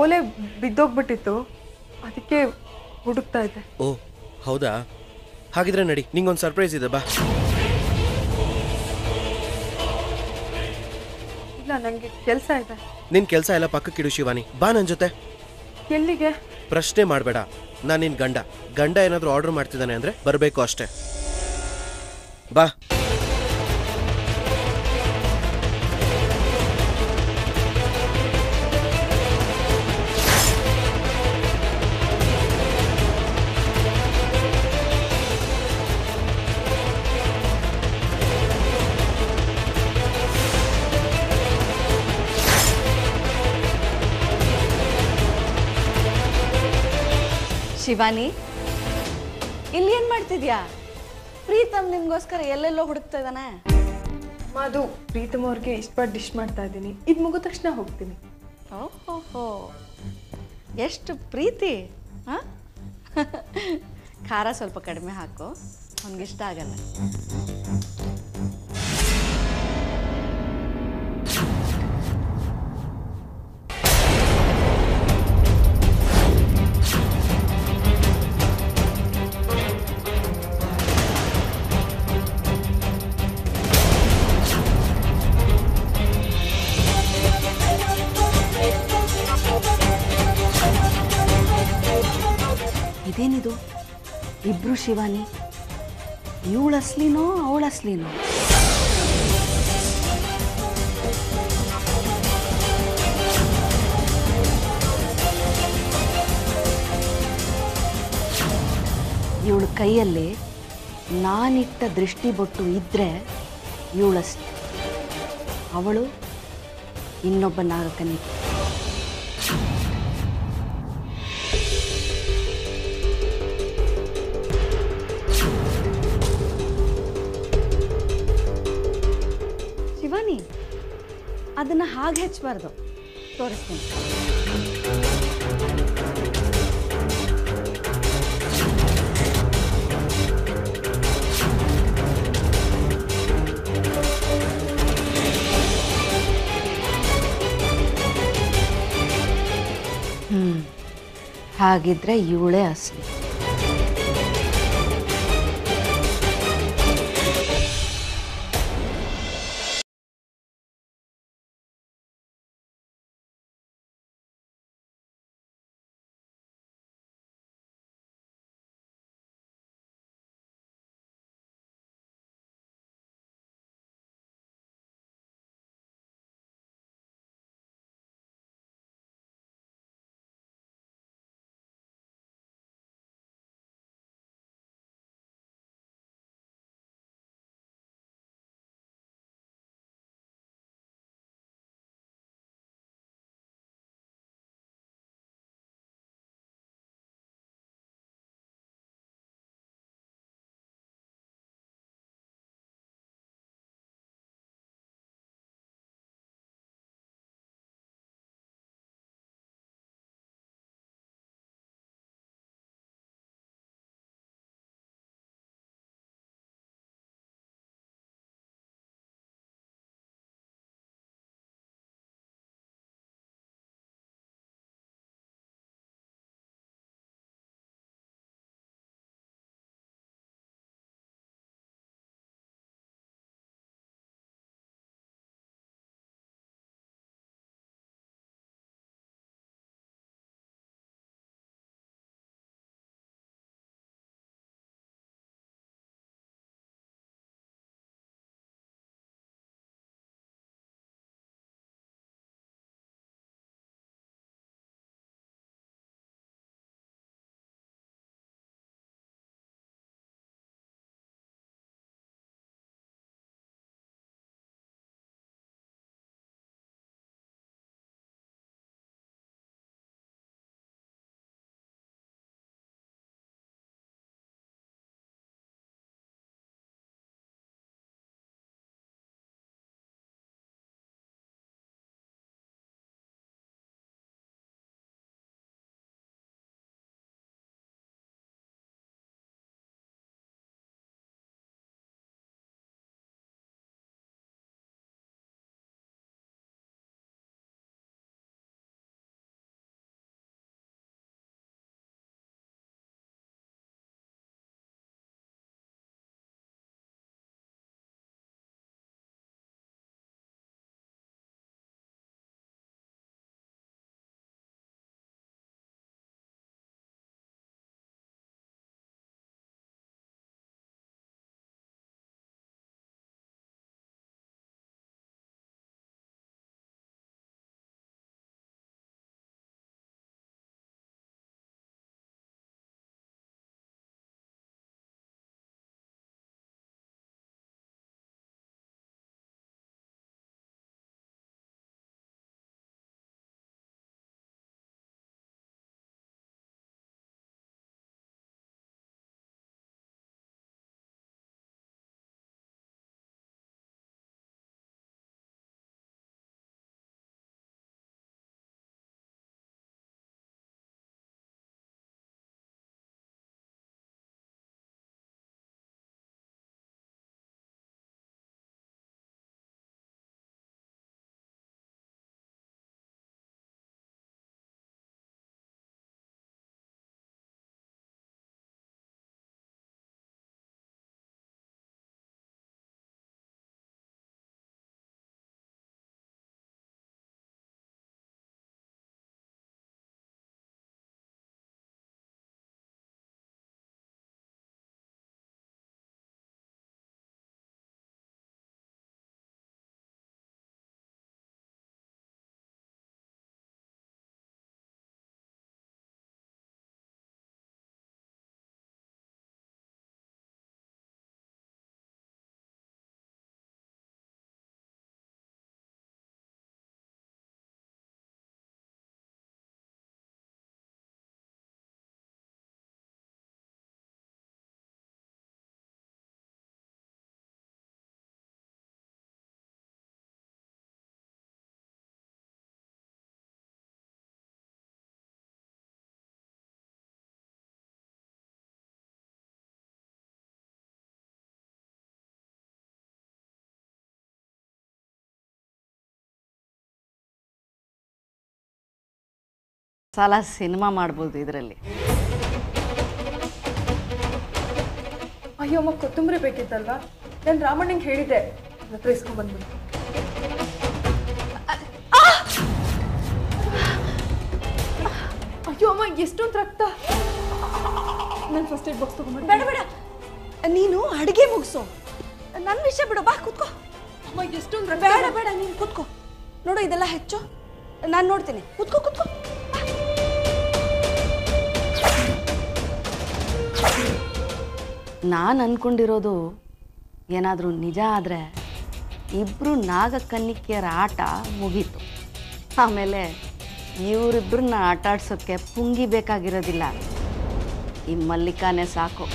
ಓಲೆ ಬಿದ್ದೋಗ್ಬಿಟ್ಟಿತ್ತು ಅದಕ್ಕೆ ಹುಡುಕ್ತಾ ಇದ್ದೆ ಓ ಹೌದಾ ಹಾಗಿದ್ರೆ ನಡಿ ನಿಂಗೊಂದು ಸರ್ಪ್ರೈಸ್ ಇದೆ ಬಾ ಇಲ್ಲ ನನಗೆ ಕೆಲಸ ಇದೆ ನಿನ್ ಕೆಲಸ ಎಲ್ಲ ಪಕ್ಕಕ್ಕಿಡು ಶಿವಾನಿ ಬಾ ನನ್ನ ಜೊತೆ ಎಲ್ಲಿಗೆ ಪ್ರಶ್ನೆ ಮಾಡಬೇಡ ನಾನು ನಿನ್ ಗಂಡ ಗಂಡ ಏನಾದರೂ ಆರ್ಡರ್ ಮಾಡ್ತಿದ್ದಾನೆ ಅಂದ್ರೆ ಬರಬೇಕು ಅಷ್ಟೇ ಬಾ ಶಿವಾನಿ ಇಲ್ಲಿ ಏನ್ ಮಾಡ್ತಿದ್ಯಾ ಪ್ರೀತಮ್ ನಿಮ್ಗೋಸ್ಕರ ಎಲ್ಲೆಲ್ಲೋ ಹುಡುಕ್ತಾ ಇದ್ದಾನೆ ಅಮ್ಮ, ಅದು ಪ್ರೀತಮ್ ಅವ್ರಿಗೆ ಇಷ್ಟಪಟ್ಟು ಡಿಶ್ ಮಾಡ್ತಾ ಇದ್ದೀನಿ ಇದು ಮುಗಿದ ತಕ್ಷಣ ಹೋಗ್ತೀನಿ ಓಹೋ ಎಷ್ಟು ಪ್ರೀತಿ ಹಾ ಖಾರ ಸ್ವಲ್ಪ ಕಡಿಮೆ ಹಾಕು ಅವ್ನಿಗಿಷ್ಟ ಆಗಲ್ಲ ಇದೇನಿದು ಇಬ್ರು ಶಿವಾನಿ ಇವಳು ಅಸ್ಲಿನೋ ಅವಳು ಅಸ್ಲಿನೋ ಇವಳ ಕೈಯಲ್ಲಿ ನಾನಿಟ್ಟ ದೃಷ್ಟಿ ಬೊಟ್ಟು ಇದ್ರೆ ಇವಳಷ್ಟೆ ಅವಳು ಇನ್ನೊಬ್ಬ ನಾಗಕನಿಗೆ ಶಿವಾನಿ ಅದನ್ನ ಹಾಗೆ ಹೆಚ್ಚಬಾರ್ದು ತೋರಿಸ್ತೀನಿ ಹ್ಮ್ ಹಾಗಿದ್ರೆ ಇವಳೇ ಅಸಲಿ ಸಲ ಸಿನಿಮಾ ಮಾಡ್ಬೋದು ಇದರಲ್ಲಿ ಅಯ್ಯೋ ಅಮ್ಮ ಕೊತ್ತಂಬರಿ ಬೇಕಿತ್ತಲ್ವಾ ನಾನು ರಾಮಣ್ಣಂಗೆ ಹೇಳಿದ್ದೆ ನನ್ನ ಹತ್ರ ಇಸ್ಕೊಂಡ್ ಬಂದ್ಬಿಡು ಅಯ್ಯೋ ಅಮ್ಮ ಎಷ್ಟೊಂದು ರಕ್ತ ನಾನು ಫಸ್ಟ್ ಏಡ್ ಬಾಕ್ಸ್ ತಗೊಂಡ್ಬಿಟ್ಟು ಬೇಡ ಬೇಡ ನೀನು ಅಡುಗೆ ಮುಗಿಸು ನನ್ನ ವಿಷಯ ಬಿಡು ಬಾ ಕೂತ್ಕೋ ಅಮ್ಮ ಎಷ್ಟೊಂದು ರಕ್ತ ಬೇಡ ಬೇಡ ನೀನು ಕೂತ್ಕೋ ನೋಡು ಇದೆಲ್ಲ ಹೆಚ್ಚು ನಾನು ನೋಡ್ತೀನಿ ಕೂತ್ಕೋ ಕೂತ್ಕೋ ನಾನು ಅನ್ಕೊಂಡಿರೋದು ಏನಾದರೂ ನಿಜ ಆದರೆ ಇಬ್ಬರು ನಾಗಕನ್ನಿಕೆಯರ ಆಟ ಮುಗೀತು ಆಮೇಲೆ ಇವರಿಬ್ಬರನ್ನ ಆಟ ಆಡ್ಸೋಕ್ಕೆ ಪುಂಗಿ ಬೇಕಾಗಿರೋದಿಲ್ಲ ಈ ಮಲ್ಲಿಕಾನೇ ಸಾಕು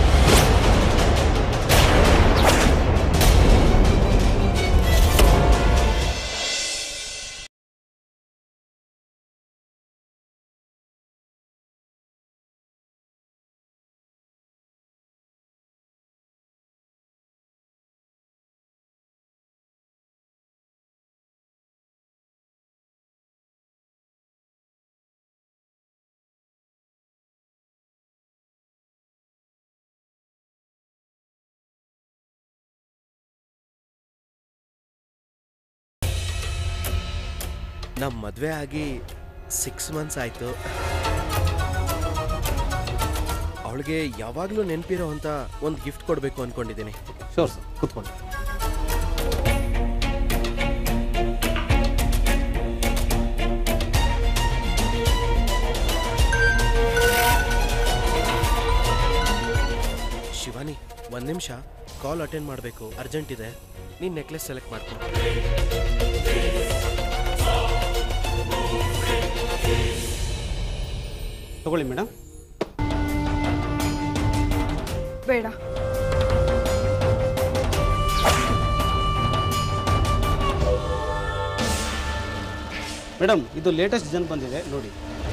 ನಮ್ಮ ಮದುವೆ ಆಗಿ ಸಿಕ್ಸ್ ಮಂತ್ಸ್ ಆಯಿತು ಅವಳಿಗೆ ಯಾವಾಗಲೂ ನೆನಪಿರೋ ಅಂತ ಒಂದು ಗಿಫ್ಟ್ ಕೊಡಬೇಕು ಅಂದ್ಕೊಂಡಿದ್ದೀನಿ ಶೋರ್ ಸರ್ ಕೂತ್ಕೊಳ್ಳಿ ಶಿವಾನಿ ಒಂದು ನಿಮಿಷ ಕಾಲ್ ಅಟೆಂಡ್ ಮಾಡಬೇಕು ಅರ್ಜೆಂಟ್ ಇದೆ ನೀನು ನೆಕ್ಲೆಸ್ ಸೆಲೆಕ್ಟ್ ಮಾಡ್ಕೊ ತಗೊಳ್ಳಿ ಮೇಡಮ್ ಬೇಡ ಮೇಡಮ್ ಇದು ಲೇಟೆಸ್ಟ್ ಡಿಸೈನ್ ಬಂದಿದೆ ನೋಡಿ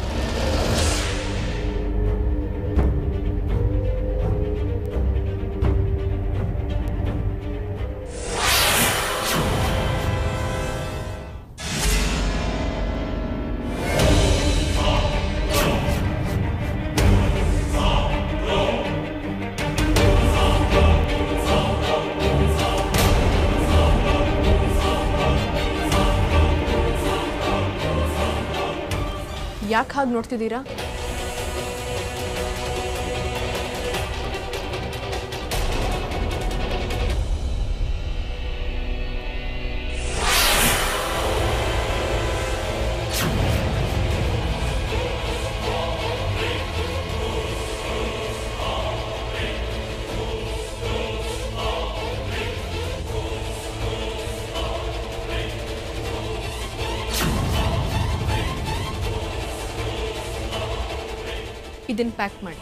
ಯಾಕೆ ಹಾಗೆ ನೋಡ್ತಿದ್ದೀರಾ ಇದನ್ನ ಪ್ಯಾಕ್ ಮಾಡಿ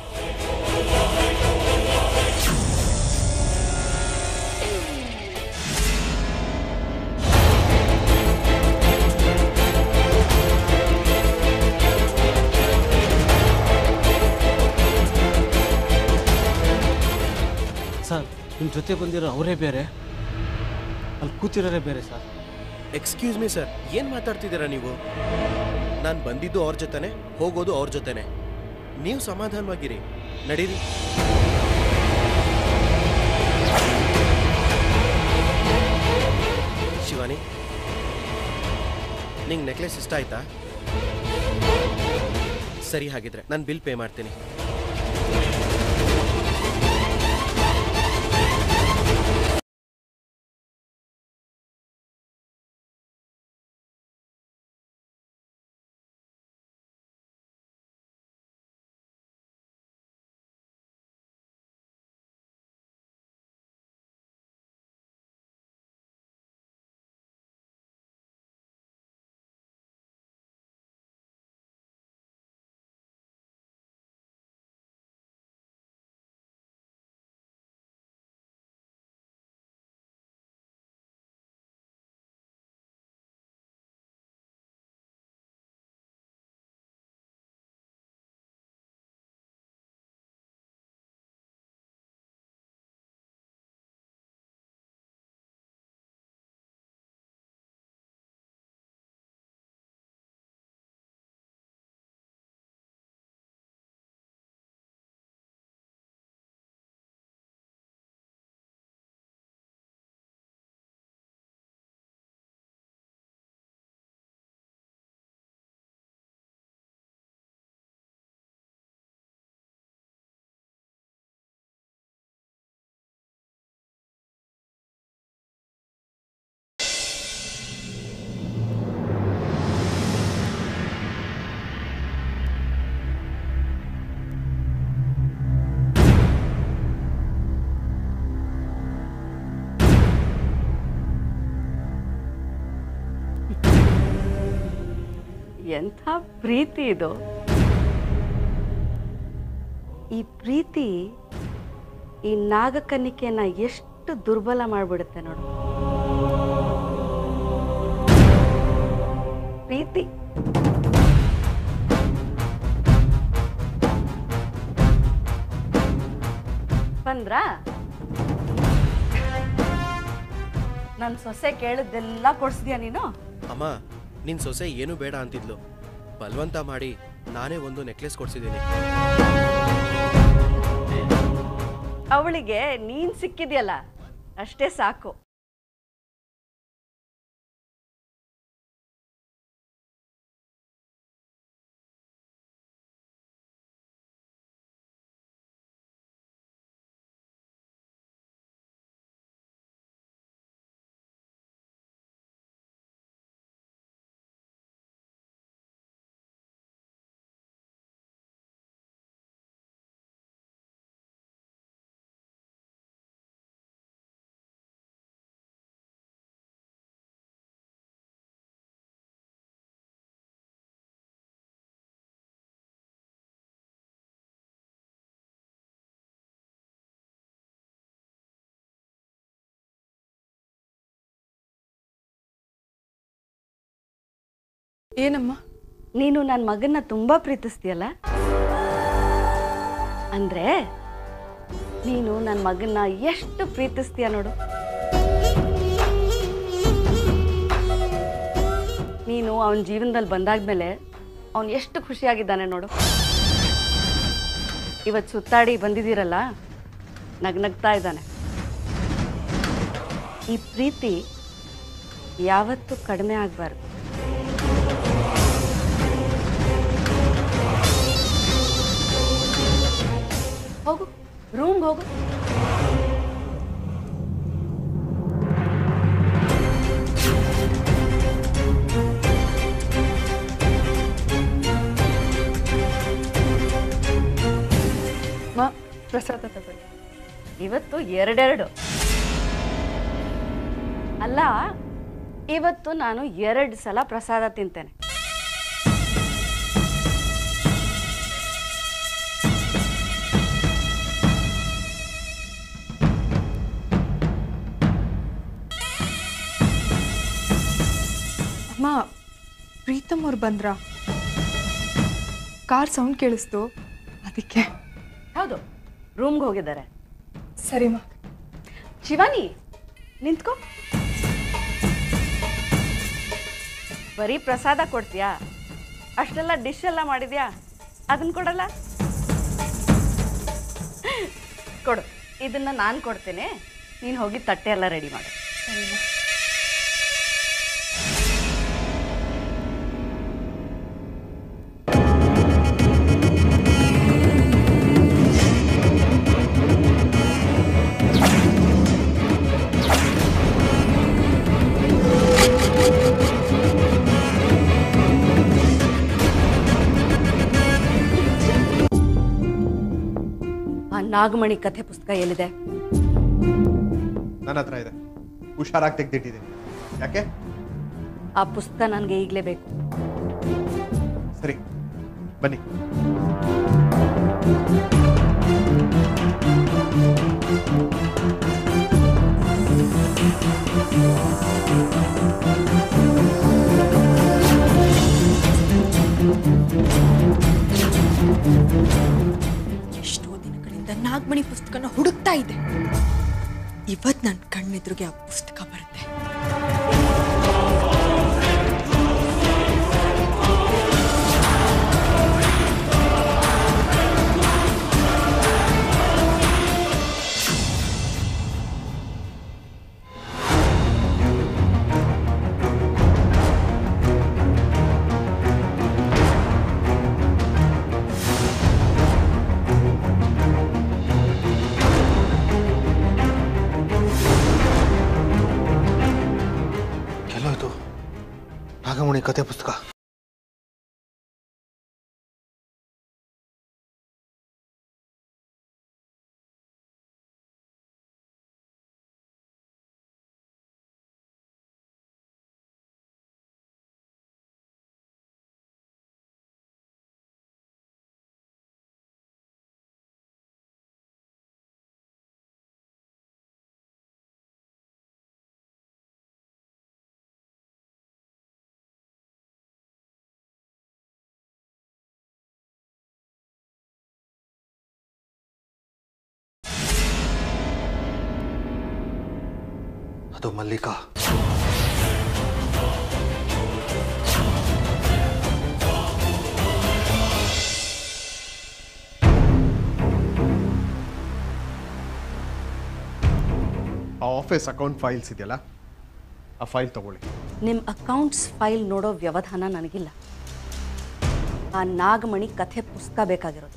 ಸರ್ ನಿಮ್ಮ ಜೊತೆ ಬಂದಿರೋ ಅವರೇ ಬೇರೆ ಅಲ್ಲಿ ಕೂತಿರೋರೇ ಬೇರೆ ಸರ್ ಎಕ್ಸ್ಕ್ಯೂಸ್ ಮೀ ಸರ್ ಏನು ಮಾತಾಡ್ತಿದ್ದೀರಾ ನೀವು ನಾನು ಬಂದಿದ್ದು ಅವ್ರ ಜೊತೆನೆ ಹೋಗೋದು ಅವ್ರ ಜೊತೆನೆ ನೀವು ಸಮಾಧಾನವಾಗಿರಿ ನಡೀರಿ ಶಿವಾನಿ ನಿಂಗೆ ನೆಕ್ಲೆಸ್ ಇಷ್ಟ ಆಯ್ತಾ ಸರಿ ಹಾಗಿದ್ರೆ ನಾನು ಬಿಲ್ ಪೇ ಮಾಡ್ತೀನಿ ಎಂಥ ಪ್ರೀತಿ ಇದು ಈ ಪ್ರೀತಿ ಈ ನಾಗಕನ್ನಿಕೆಯನ್ನ ಎಷ್ಟು ದುರ್ಬಲ ಮಾಡಿಬಿಡುತ್ತೆ ನೋಡು ಪ್ರೀತಿ ಬಂದ್ರಾ ನನ್ನ ಸೊಸೆ ಕೇಳಿದ್ದೆಲ್ಲ ಕೊಡ್ಸಿದ್ಯಾ ನೀನು ಅಮ್ಮ ನಿನ್ ಸೊಸೆ ಏನು ಬೇಡ ಅಂತಿದ್ಲು ಬಲವಂತ ಮಾಡಿ ನಾನೇ ಒಂದು ನೆಕ್ಲೆಸ್ ಕೊಡ್ಸಿದ್ದೀನಿ ಅವಳಿಗೆ ನೀನ್ ಸಿಕ್ಕಿದ್ಯಲ್ಲ ಅಷ್ಟೇ ಸಾಕು ಏನಮ್ಮ ನೀನು ನನ್ನ ಮಗನ್ನ ತುಂಬಾ ಪ್ರೀತಿಸ್ತೀಯಲ್ಲ ಅಂದ್ರೆ ನೀನು ನನ್ನ ಮಗನ್ನ ಎಷ್ಟು ಪ್ರೀತಿಸ್ತೀಯ ನೋಡು ನೀನು ಅವನ ಜೀವನದಲ್ಲಿ ಬಂದಾದ್ಮೇಲೆ ಅವನು ಎಷ್ಟು ಖುಷಿಯಾಗಿದ್ದಾನೆ ನೋಡು ಇವತ್ತು ಸುತ್ತಾಡಿ ಬಂದಿದ್ದೀರಲ್ಲ ನಗ್ನಗ್ತಾ ಇದ್ದಾನೆ ಈ ಪ್ರೀತಿ ಯಾವತ್ತೂ ಕಡಿಮೆ ಆಗಬಾರ್ದು ಹೋಗು ರೂಮ್ ಹೋಗು ಮಾ ಪ್ರಸಾದ ತಗೊಳ್ಳಿ ಇವತ್ತು ಎರಡೆರಡು ಅಲ್ಲ ಇವತ್ತು ನಾನು ಎರಡು ಸಲ ಪ್ರಸಾದ ತಿಂತೇನೆ ಅಮ್ಮ ಪ್ರೀತಮ್ ಅವ್ರು ಬಂದ್ರಾ ಕಾರ್ ಸೌಂಡ್ ಕೇಳಿಸ್ತು ಅದಕ್ಕೆ ಹೌದು ರೂಮ್ಗೆ ಹೋಗಿದ್ದಾರೆ ಸರಿಮಾ ಶಿವಾನಿ ನಿಂತ್ಕೋ ಬರೀ ಪ್ರಸಾದ ಕೊಡ್ತೀಯಾ ಅಷ್ಟೆಲ್ಲ ಡಿಶ್ ಎಲ್ಲ ಮಾಡಿದ್ಯಾ ಅದನ್ನ ಕೊಡಲ್ಲ ಕೊಡು ಇದನ್ನ ನಾನು ಕೊಡ್ತೇನೆ ನೀನು ಹೋಗಿ ತಟ್ಟೆ ಎಲ್ಲ ರೆಡಿ ಮಾಡು ಆ ನಾಗಮಣಿ ಕಥೆ ಪುಸ್ತಕ ಎಲ್ಲಿದೆ ನನ್ನ ಹತ್ರ ಇದೆ ಹುಷಾರಾಗಿ ತೆಗೆದಿಟ್ಟಿದ್ದೀನಿ ಯಾಕೆ ಆ ಪುಸ್ತಕ ನನಗೆ ಈಗಲೇ ಬೇಕು ಸರಿ ಬನ್ನಿ ಎಷ್ಟೋ ದಿನಗಳಿಂದ ನಾಗಮಣಿ ಪುಸ್ತಕನ ಹುಡುಕ್ತಾ ಇದ್ದೆ ಇವತ್ ನನ್ನ ಕಣ್ಣೆದುರಿಗೆ ಆ ಪುಸ್ತಕ ಬರುತ್ತೆ ಎಲ್ಲೋಯ್ತು ನಾಗಮಣಿ ಕತೆ ಪುಸ್ತಕ ಅದು ಮಲ್ಲಿಕಾ ಆ ಆಫೀಸ್ ಅಕೌಂಟ್ ಫೈಲ್ಸ್ ಇದೆಯಲ್ಲ ಆ ಫೈಲ್ ತಗೊಳ್ಳಿ ನಿಮ್ಮ ಅಕೌಂಟ್ಸ್ ಫೈಲ್ ನೋಡೋ ವ್ಯವಧಾನ ನನಗಿಲ್ಲ ಆ ನಾಗಮಣಿ ಕಥೆ ಪುಸ್ತಕ ಬೇಕಾಗಿರೋದು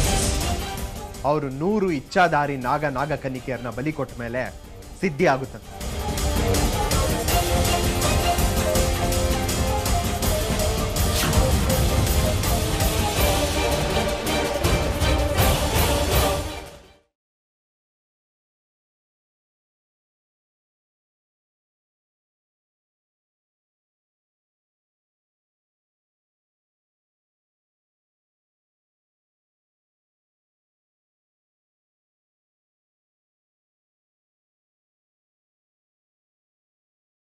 ಅವರು ನೂರು ಇಚ್ಛಾಧಾರಿ ನಾಗ ನಾಗ ಕನ್ನಿಕೆಯರನ್ನ ಬಲಿ ಕೊಟ್ಟ ಮೇಲೆ ಸಿದ್ಧಿ ಆಗುತ್ತಂತೆ